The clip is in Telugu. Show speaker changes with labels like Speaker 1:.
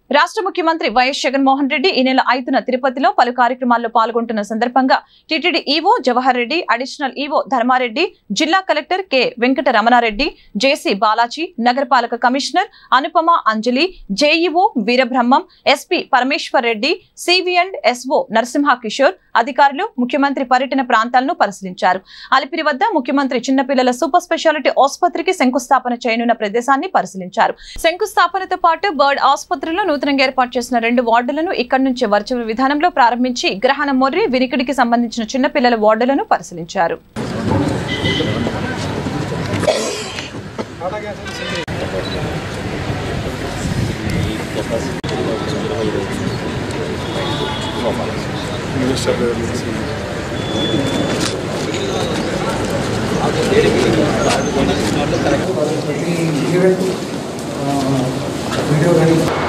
Speaker 1: రాష్ట్ర ముఖ్యమంత్రి వైఎస్ జగన్మోహన్ రెడ్డి ఈ నెల ఐదున తిరుపతిలో పలు కార్యక్రమాల్లో పాల్గొంటున్న సందర్భంగా TTD EO Jawahar Reddy additional EO Dharmareddy జిల్లా collector K Venkata Ramanareddy JC Balaji నగరపాలక commissioner Anupama Anjali JEO Veerabrahmam SP Parameshwar Reddy CV and SO Narasimha Kishore అధికారులు ముఖ్యమంత్రి పర్యటన ప్రాంతాలను పరిశీలించారు అలిపిరి వద్ద ముఖ్యమంత్రి చిన్నపిల్లల సూపర్ స్పెషాలిటీ ఆసుపత్రికి శంకుస్థాపన చేయనున్న ప్రదేశాన్ని పరిశీలించారు శంకుస్థాపనతో పాటు బర్డ్ ఆసుపత్రిలో నూతనంగా ఏర్పాటు చేసిన రెండు వార్డులను ఇక్కడి నుంచి వర్చువల్ విధానంలో ప్రారంభించి గ్రహణ మొర్రి వినికిడికి సంబంధించిన చిన్నపిల్లల వార్డులను పరిశీలించారు
Speaker 2: ప్రతి ఈవెంట్ వీడియో కానీ